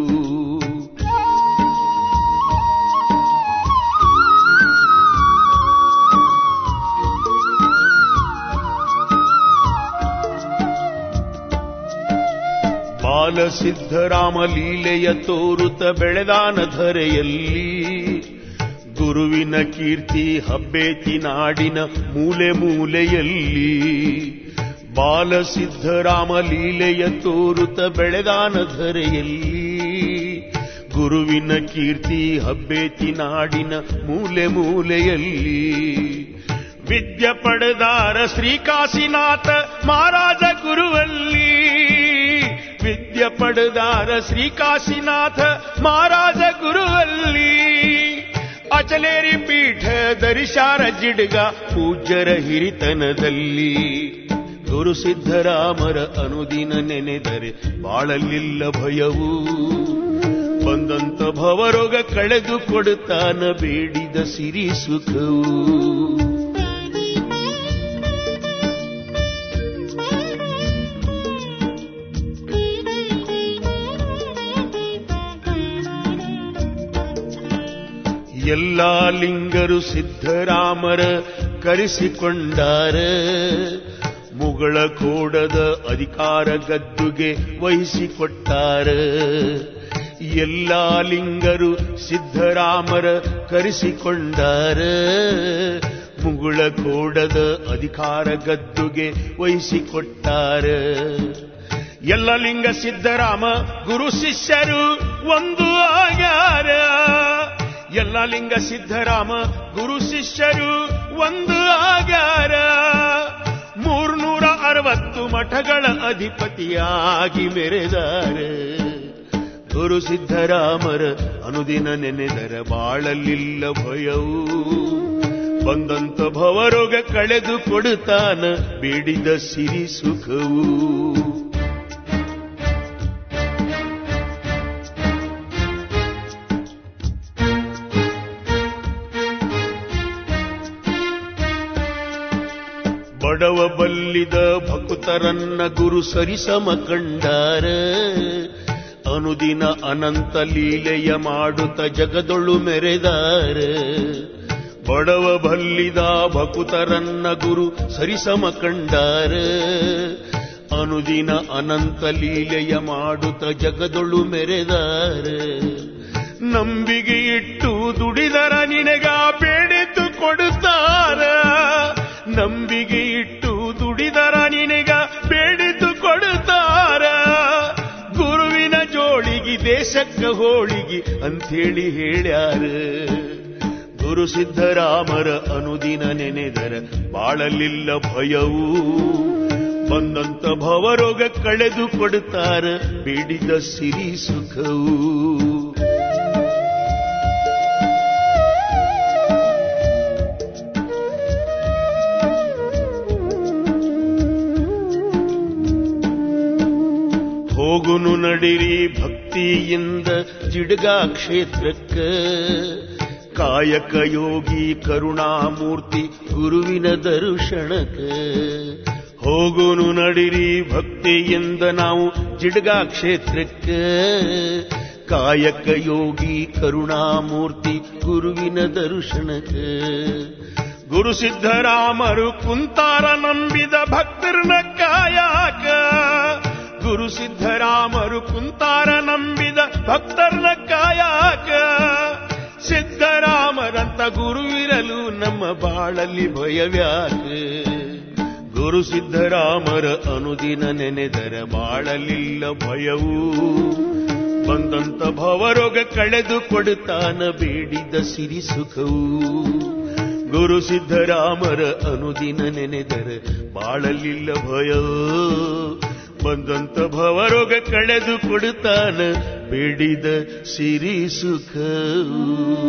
ಬಾಲಸಿದ್ಧರಾಮ ಲೀಲೆಯ ತೋರುತ ಬೆಳೆದಾನ ಧರೆಯಲ್ಲಿ ಗುರುವಿನ ಕೀರ್ತಿ ಹಬ್ಬೇತಿ ನಾಡಿನ ಮೂಲೆ ಮೂಲೆಯಲ್ಲಿ ಬಾಲಸಿದ್ಧರಾಮ ಲೀಲೆಯ ತೋರುತ ಬೆಳೆದಾನ ಧರೆಯಲ್ಲಿ ಗುರುವಿನ ಕೀರ್ತಿ ಹಬ್ಬೇತಿ ನಾಡಿನ ಮೂಲೆ ಮೂಲೆಯಲ್ಲಿ ವಿದ್ಯ ಪಡೆದಾರ ಶ್ರೀಕಾಶಿನಾಥ ಮಹಾರಾಜ ಗುರುವಲ್ಲಿ ವಿದ್ಯ ಪಡೆದಾರ ಶ್ರೀಕಾಶಿನಾಥ ಮಹಾರಾಜ ಗುರುವಲ್ಲಿ ಅಚಲೇರಿ ಪೀಠ ದರಿಶಾರ ಜಿಡ್ಗ ಪೂಜ್ಯರ ಹಿರಿತನದಲ್ಲಿ ಗುರು ಸಿದ್ಧರಾಮರ ಅನುದಿನ ನೆನೆದರೆ ಬಾಳಲಿಲ್ಲ ಭಯವೂ ಬಂದಂತ ಭವರೋಗ ಕಳೆದು ಕೊಡುತ್ತಾನ ಬೇಡಿದ ಸಿರಿ ಸುಖವು ಎಲ್ಲಾ ಲಿಂಗರು ಸಿದ್ಧರಾಮರ ಕರೆಸಿಕೊಂಡಾರ ಮುಗಳ ಕೋಡದ ಅಧಿಕಾರ ಗದ್ದುಗೆ ವಹಿಸಿಕೊಟ್ಟಾರ ಎಲ್ಲಾ ಲಿಂಗರು ಸಿದ್ಧರಾಮರ ಕರೆಸಿಕೊಂಡಾರ ಮುಗುಳ ಕೋಡದ ಅಧಿಕಾರ ಗದ್ದುಗೆ ವಹಿಸಿಕೊಟ್ಟಾರ ಎಲ್ಲ ಲಿಂಗ ಸಿದ್ಧರಾಮ ಗುರು ಶಿಷ್ಯರು ಒಂದು ಆಗ್ಯಾರ ಎಲ್ಲ ಲಿಂಗ ಸಿದ್ಧರಾಮ ಗುರು ಶಿಷ್ಯರು ಒಂದು ಆಗ್ಯಾರ ಮೂರ್ನೂರ ಅರವತ್ತು ಮಠಗಳ ಅಧಿಪತಿಯಾಗಿ ಮೆರೆದಾರ ಗುರು ಸಿದ್ಧರಾಮರ ಅನುದಿನ ನೆನೆದರ ಬಾಳಲಿಲ್ಲ ಭಯವೂ ಬಂದಂತ ಭವರೋಗ ಕಳೆದು ಕೊಡುತ್ತಾನ ಬೇಡಿದ ಸಿರಿ ಸುಖವು ಬಡವ ಬಲ್ಲಿದ ಭಕ್ತರನ್ನ ಗುರು ಸರಿಸಮ ಕಂಡಾರ ಅನುದಿನ ಅನಂತ ಲೀಲೆಯ ಮಾಡುತ್ತ ಜಗದೊಳು ಮೆರೆದಾರ ಬಡವ ಬಲ್ಲಿದ ಭಕುತರನ್ನ ಗುರು ಸರಿಸಮ ಕಂಡಾರ ಅನುದಿನ ಅನಂತ ಲೀಲೆಯ ಮಾಡುತ್ತ ಜಗದೊಳು ಮೆರೆದಾರ ನಂಬಿಗೆ ಇಟ್ಟು ದುಡಿದರ ನಿನಗ ಬೇಡಿತು ಕೊಡುತ್ತಾರ ನಂಬಿಗೆ ಇಟ್ಟು ದುಡಿದರ ನಿನಗ ಬೇಡಿತು ಕೊಡುತ್ತಾರ ಗುರುವಿನ ಜೋಳಿಗಿ ದೇಶಕ್ಕ ಹೋಳಿಗಿ ಅಂಥೇಳಿ ಹೇಳ್ಯಾರ ಗುರು ಸಿದ್ಧರಾಮರ ಅನುದಿನ ನೆನೆದರ ಬಾಳಲಿಲ್ಲ ಭಯವೂ ಬಂದಂತ ಭವರೋಗ ಕಳೆದು ಕೊಡುತ್ತಾರ ಬೇಡಿದ ಸಿರಿ ಸುಖವೂ ಹೋಗುನು ನಡಿರಿ ಭಕ್ತಿಯಿಂದ ಜಿಡ್ಗಾ ಕ್ಷೇತ್ರಕ್ಕ ಕಾಯಕ ಯೋಗಿ ಕರುಣಾಮೂರ್ತಿ ಗುರುವಿನ ದರ್ಶನಕ ಹೋಗುನು ನಡಿರಿ ಭಕ್ತಿಯಿಂದ ನಾವು ಜಿಡ್ಗಾ ಕ್ಷೇತ್ರಕ್ಕ ಕಾಯಕ ಯೋಗಿ ಕರುಣಾಮೂರ್ತಿ ಗುರುವಿನ ದರ್ಶನಕ ಗುರು ಸಿದ್ಧರಾಮರು ಕುಂತಾರ ನಂಬಿದ ಭಕ್ತರನ ಕಾಯಾಕ ಗುರು ಸಿದ್ಧರಾಮರು ಕುಂತಾರ ನಂಬಿದ ಭಕ್ತರನ ಕಾಯಾಕ ಸಿದ್ಧರಾಮರಂತ ಗುರುವಿರಲು ನಮ್ಮ ಬಾಳಲ್ಲಿ ಭಯವ್ಯಾಕ ಗುರು ಸಿದ್ದರಾಮರ ಅನುದಿನ ನೆನೆದರ ಬಾಳಲಿಲ್ಲ ಭಯವೂ ಬಂದಂತ ಭವರೋಗ ಕಳೆದು ಕೊಡುತ್ತಾನ ಬೇಡಿದ ಸಿರಿ ಸುಖವು ಗುರು ಸಿದ್ದರಾಮರ ಅನುದಿನ ನೆನೆದರ ಬಾಳಲಿಲ್ಲ ಭಯ ಬಂದಂತ ಭವರೋಗ ಕಳೆದು ಕೊಡುತ್ತಾನ ಬೇಡಿದ ಸಿರಿ ಸುಖವು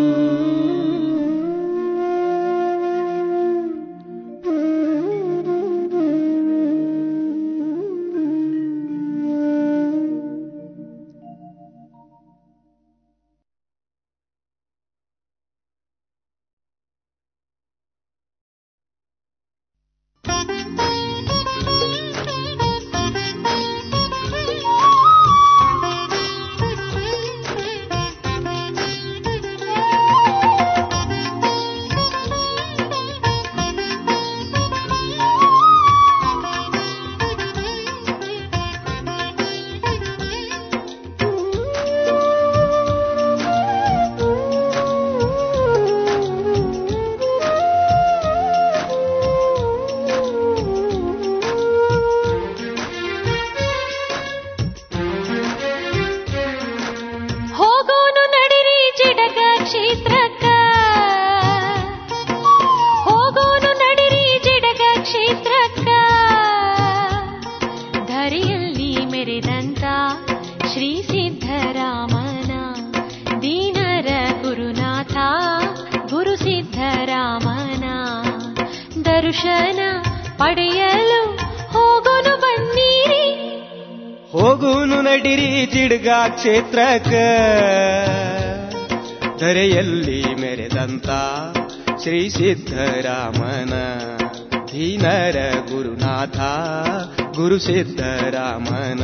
ಹೋಗೋನು ನಡಿರಿ ಜಿಡಗ ಕ್ಷೇತ್ರಕ್ಕ ಹೋಗೋನು ನಡಿರಿ ಜಿಡಗ ಕ್ಷೇತ್ರಕ್ಕ ಧರೆಯಲ್ಲಿ ಮೆರೆದಂತ ಶ್ರೀ ಸಿದ್ಧರಾಮನ ದೀನರ ಗುರುನಾಥ ಗುರು ಸಿದ್ಧರಾಮನ ದರ್ಶನ ಪಡೆಯಲು ಹೋಗೋನು ಬನ್ನೀರಿ ಹೋಗುನು ನಡಿರಿ ಜಿಡ್ಗ ಕ್ಷೇತ್ರಕ್ಕ ಧರೆಯಲ್ಲಿ ಮೆರೆದಂತ ಶ್ರೀ ಸಿದ್ಧರಾಮನ ದೀನರ ಗುರುನಾಥ ಗುರು ಸಿದ್ಧರಾಮನ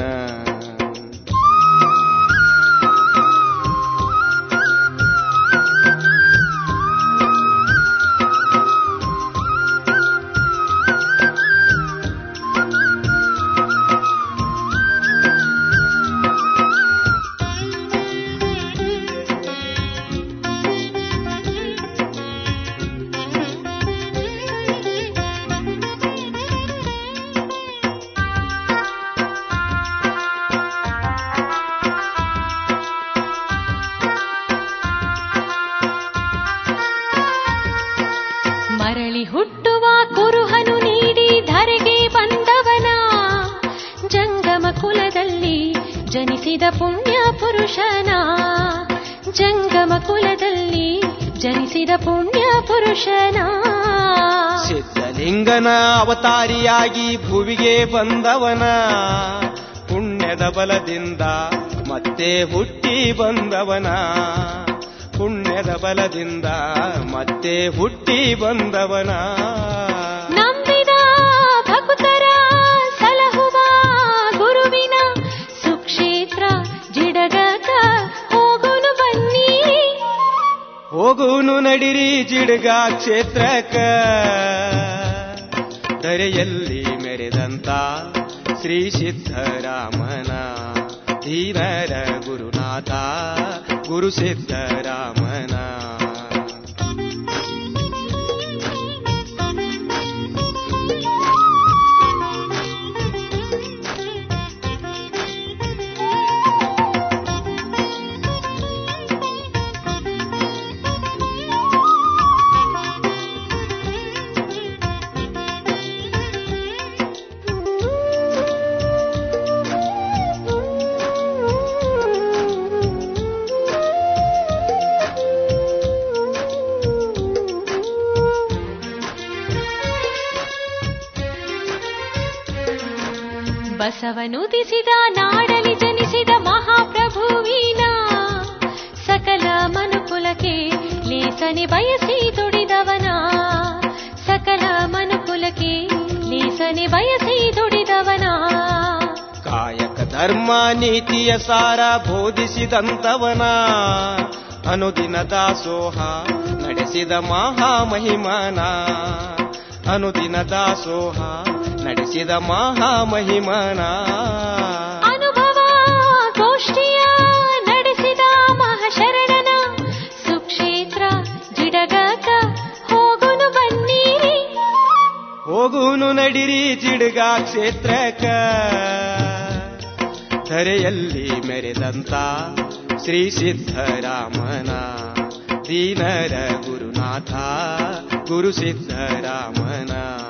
ಮರಳಿ ಹುಟ್ಟುವ ಕುರುಹನು ನೀಡಿ ಧರೆಗೆ ಬಂದವನ ಜಂಗಮ ಕುಲದಲ್ಲಿ ಜನಿಸಿದ ಪುಣ್ಯ ಪುರುಷನ ಜಂಗಮ ಕುಲದಲ್ಲಿ ಜನಿಸಿದ ಪುಣ್ಯ ಪುರುಷನ ಸಿದ್ಧಲಿಂಗನ ಅವತಾರಿಯಾಗಿ ಭುವಿಗೆ ಬಂದವನ ಪುಣ್ಯದ ಬಲದಿಂದ ಮತ್ತೆ ಹುಟ್ಟಿ ಬಂದವನ ಪುಣ್ಯದ ಬಲದಿಂದ ಮತ್ತೆ ಹುಟ್ಟಿ ಬಂದವನ ನಂಬಿದ ಭಕ್ತರ ಸಲಹುವ ಗುರುವಿನ ಸುಕ್ಷೇತ್ರ ಜಿಡಗಕ ಹೋಗುನು ಬನ್ನಿ ಹೋಗುನು ನಡಿರಿ ಜಿಡ್ಗ ಕ್ಷೇತ್ರಕ್ಕ ಧರೆಯಲ್ಲಿ ಮೆರೆದಂತ ಶ್ರೀ ಸಿದ್ಧರಾಮನ ಧೀರರ ಗುರುನಾಥ ಗುರು ಸಿದ್ಧರಾಮನ ಬಸವನುದಿಸಿದ ನಾಡಲಿ ಜನಿಸಿದ ಮಹಾಪ್ರಭುವಿನ ಸಕಲ ಮನುಕುಲಕ್ಕೆ ಲೇಸನೆ ಬಯಸಿ ದುಡಿದವನ ಸಕಲ ಮನುಕುಲಕ್ಕೆ ಲೇಸನೆ ಬಯಸಿ ದುಡಿದವನ ಕಾಯಕ ಧರ್ಮ ನೀತಿಯ ಸಾರ ಬೋಧಿಸಿದಂತವನ ಅನುದಿನ ದಾಸೋಹ ನಡೆಸಿದ ಮಹಾಮಹಿಮನ ಅನುದಿನ ದಾಸೋಹ ನಡೆಸಿದ ಮಹಾಮಹಿಮನ ಅನುಭವ ಗೋಷ್ಠಿಯ ನಡೆಸಿದ ಮಹಾಶರಣನ ಸುಕ್ಷೇತ್ರ ಜಿಡಗಕ ಹೋಗುನು ಬನ್ನಿ ಹೋಗುನು ನಡಿರಿ ಜಿಡ್ಗ ಕ್ಷೇತ್ರಕ್ಕ ಧರೆಯಲ್ಲಿ ಮೆರೆದಂತ ಶ್ರೀ ಸಿದ್ಧರಾಮನ ದೀನರ ಗುರುನಾಥ ಗುರು ಸಿದ್ಧರಾಮನ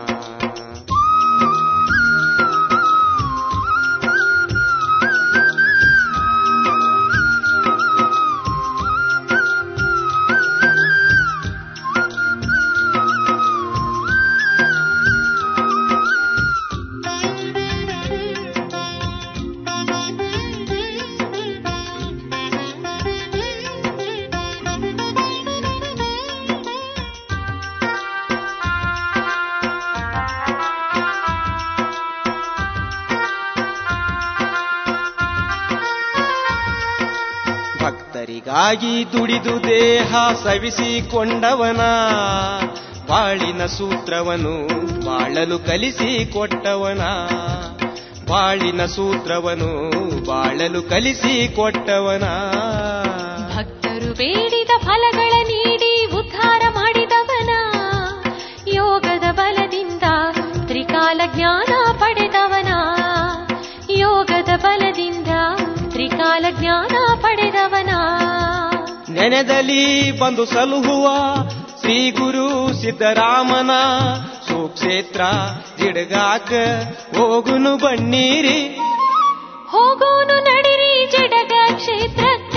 ಭಕ್ತರಿಗಾಗಿ ದುಡಿದು ದೇಹ ಸವಿಸಿಕೊಂಡವನ ಬಾಳಿನ ಸೂತ್ರವನು ಬಾಳಲು ಕಲಿಸಿ ಕೊಟ್ಟವನ ಬಾಳಿನ ಸೂತ್ರವನು ಬಾಳಲು ಕಲಿಸಿ ಕೊಟ್ಟವನ ಭಕ್ತರು ಬೇಡಿದ ಫಲಗಳ ನೀಡಿ ಉದ್ಧಾರ ಮಾಡಿದವನ ಯೋಗದ ಬಲದಿಂದ ತ್ರಿಕಾಲ ಜ್ಞಾನ ಪಡೆದವನ ಯೋಗದ ಬಲದಿಂದ ತ್ರಿಕಾಲ ಜ್ಞಾನ ಪಡೆದವನ ನೆನೆದಲ್ಲಿ ಬಂದು ಸಲುಹುವ ಶ್ರೀ ಗುರು ಸಿದ್ದರಾಮನ ಸುಕ್ಷೇತ್ರ ಜಿಡ್ಗಾಕ ಹೋಗುನು ಬಣ್ಣೀರಿ ಹೋಗೋನು ನಡಿರಿ ಜಡಗ ಕ್ಷೇತ್ರಕ್ಕ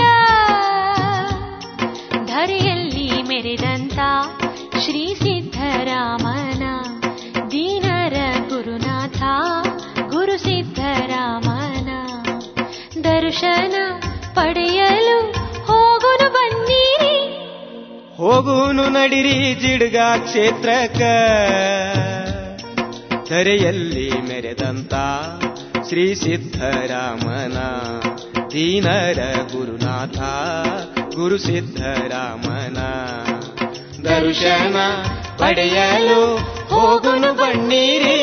ಧರೆಯಲ್ಲಿ ಮೆರೆದಂತ ಶ್ರೀ ಸಿದ್ಧರಾಮನ ದೀನರ ಗುರುನಾಥ ಗುರು ಸಿದ್ಧರಾಮನ ದರ್ಶನ ಪಡೆಯಲು ಹೋಗುನು ಬನ್ನಿರಿ ಹೋಗುನು ನಡಿರಿ ಜಿಡ್ಗ ಕ್ಷೇತ್ರಕ್ಕ ಧರೆಯಲ್ಲಿ ಮೆರೆದಂತ ಶ್ರೀ ಸಿದ್ಧರಾಮನ ದೀನರ ಗುರುನಾಥ ಗುರು ಸಿದ್ಧರಾಮನ ದರ್ಶನ ಪಡೆಯಲು ಹೋಗುನು ಬಣ್ಣೀರಿ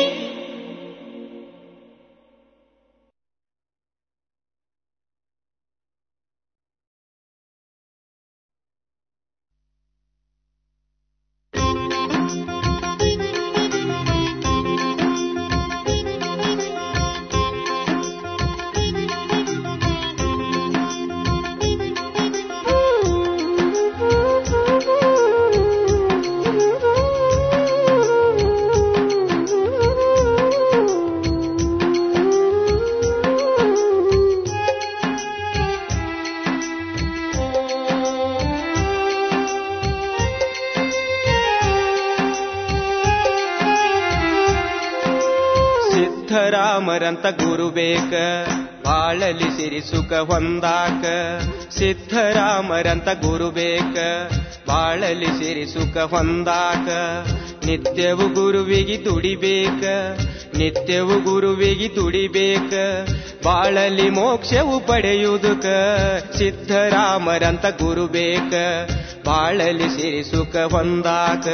ಸಿದ್ಧರಾಮರಂತ ಗುರು ಬೇಕ ಬಾಳಲಿ ಸಿರಿ ಸುಖ ಹೊಂದಾಕ ಸಿದ್ಧರಾಮರಂತ ಗುರು ಬೇಕ ಬಾಳಲಿ ಸಿರಿ ಸುಖ ಹೊಂದಾಕ ನಿತ್ಯವು ಗುರುವಿಗೆ ದುಡಿಬೇಕ ನಿತ್ಯವು ಗುರುವಿಗೆ ದುಡಿಬೇಕ ಬಾಳಲಿ ಮೋಕ್ಷವು ಪಡೆಯುವುದಕ ಸಿದ್ಧರಾಮರಂತ ಗುರು ಬೇಕ ಬಾಳಲಿ ಸಿರಿ ಸುಖ ಹೊಂದಾಕ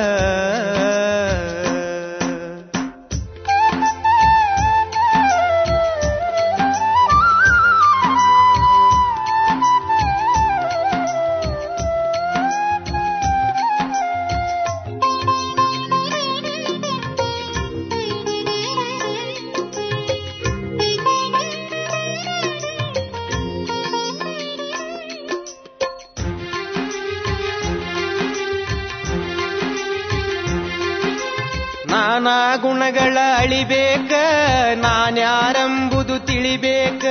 ನಾನಾ ಗುಣಗಳ ಅಳಿಬೇಕ ನಾನ್ಯಾರೆಂಬುದು ತಿಳಿಬೇಕ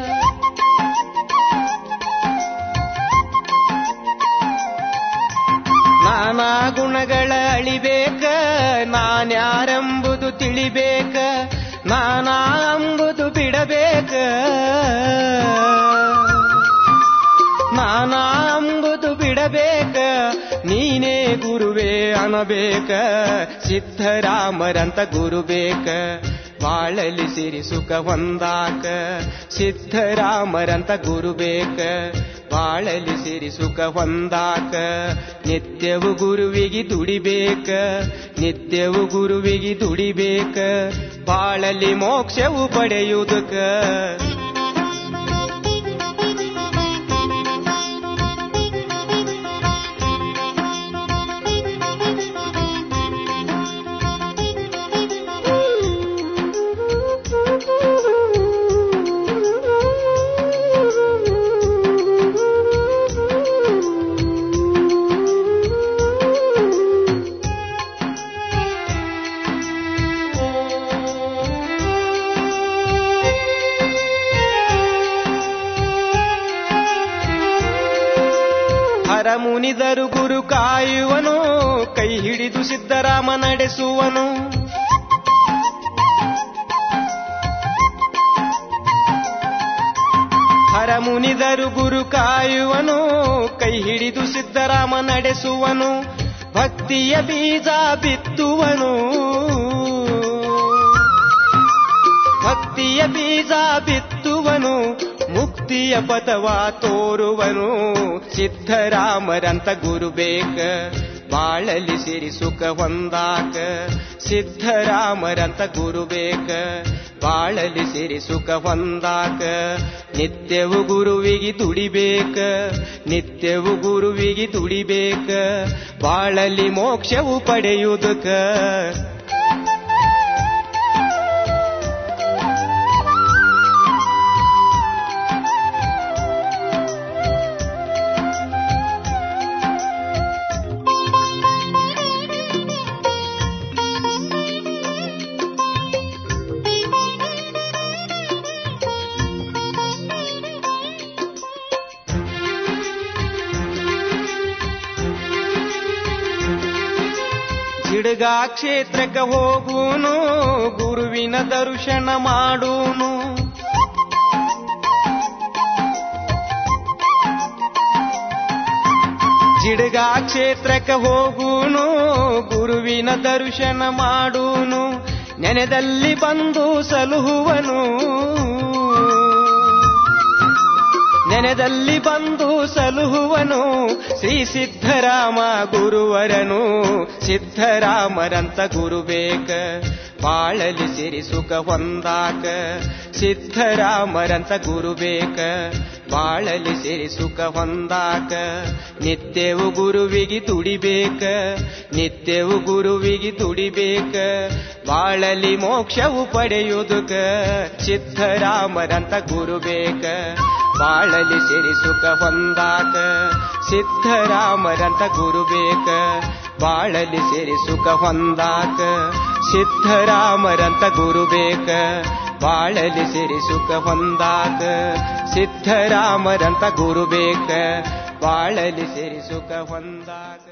ನಾನಾ ಗುಣಗಳ ಅಳಿಬೇಕ ನಾನ್ಯಾರೆಂಬುದು ತಿಳಿಬೇಕ ನಾನಾ ಅಂಬುದು ಬಿಡಬೇಕ ನಾನಾ ಅಂಬುದು ಬಿಡಬೇಕ ನೀನೇ ಗುರುವೇ ಅನಬೇಕ ಸಿದ್ಧರಾಮರಂತ ಗುರು ಬೇಕ ಬಾಳಲಿ ಸಿರಿ ಸುಖ ಹೊಂದಾಕ ಸಿದ್ಧರಾಮರಂತ ಗುರು ಬೇಕ ಬಾಳಲಿ ಸಿರಿ ಸುಖ ಹೊಂದಾಕ ನಿತ್ಯವು ಗುರುವಿಗೆ ದುಡಿಬೇಕ ನಿತ್ಯವು ಗುರುವಿಗೆ ದುಡಿಬೇಕ ಬಾಳಲಿ ಮೋಕ್ಷವು ಪಡೆಯುವುದಕ್ಕ ಮುನಿದರು ಗುರು ಕಾಯುವನು ಕೈ ಹಿಡಿದು ಸಿದ್ದರಾಮ ನಡೆಸುವನು ಹರ ಮುನಿದರು ಗುರು ಕಾಯುವನು ಕೈ ಹಿಡಿದು ಸಿದ್ದರಾಮ ನಡೆಸುವನು ಭಕ್ತಿಯ ಬೀಜ ಬಿತ್ತುವನು ಭಕ್ತಿಯ ಬೀಜ ಬಿತ್ತುವನು ಮುಕ್ತಿಯ ಪಥವ ತೋರುವನು ಸಿದ್ಧರಾಮರಂತ ಗುರು ಬೇಕ ಬಾಳಲಿ ಸಿರಿ ಸುಖ ಹೊಂದಾಕ ಸಿದ್ಧರಾಮರಂತ ಗುರು ಬೇಕ ಬಾಳಲಿ ಸಿರಿ ಸುಖ ಹೊಂದಾಕ ನಿತ್ಯವು ಗುರುವಿಗೆ ದುಡಿಬೇಕ ನಿತ್ಯವು ಗುರುವಿಗೆ ದುಡಿಬೇಕ ಬಾಳಲಿ ಮೋಕ್ಷವು ಪಡೆಯುವುದಕ್ಕ ಜಿಡ್ಗಾ ಕ್ಷೇತ್ರಕ್ಕೆ ಹೋಗುನು ಗುರುವಿನ ದರ್ಶನ ಮಾಡೂನು ಜಿಡ್ಗಾ ಕ್ಷೇತ್ರಕ್ಕೆ ಹೋಗುನು ಗುರುವಿನ ದರ್ಶನ ಮಾಡೂನು ನೆನೆದಲ್ಲಿ ಬಂದು ಸಲುಹುವನು ನೆನೆದಲ್ಲಿ ಬಂದು ಸಲುಹುವನು ಶ್ರೀ ಸಿದ್ಧರಾಮ ಗುರುವರನು ಸಿದ್ಧರಾಮರಂತ ಗುರು ಬೇಕ ಬಾಳಲಿ ಸಿರಿ ಸುಖ ಹೊಂದಾಕ ಸಿದ್ಧರಾಮರಂತ ಗುರು ಬೇಕ ಬಾಳಲಿ ಸಿರಿ ಸುಖ ಹೊಂದಾಕ ನಿತ್ಯವು ಗುರುವಿಗೆ ತುಡಿಬೇಕ ನಿತ್ಯವು ಗುರುವಿಗೆ ತುಡಿಬೇಕ ಬಾಳಲಿ ಮೋಕ್ಷವು ಪಡೆಯುವುದಕ ಸಿದ್ಧರಾಮರಂತ ಗುರು ಬೇಕ ಬಾಳಲಿ ಸಿರಿ ಸುಖ ಹೊಂದಾಕ ಸಿದ್ಧರಾಮರಂತ ಗುರು ಬೇಕ ಬಾಳಲಿ ಸಿರಿ ಸುಖ ಹೊಂದಾಕ ಸಿದ್ಧರಾಮರಂತ ಗುರು ಬೇಕ ಬಾಳಲಿ ಸಿರಿ ಸುಖ ಹೊಂದಾಕ ಸಿದ್ಧರಾಮರಂತ ಗುರು ಬೇಕ ಬಾಳಲಿ ಸಿರಿ ಸುಖ ಹೊಂದಾಕ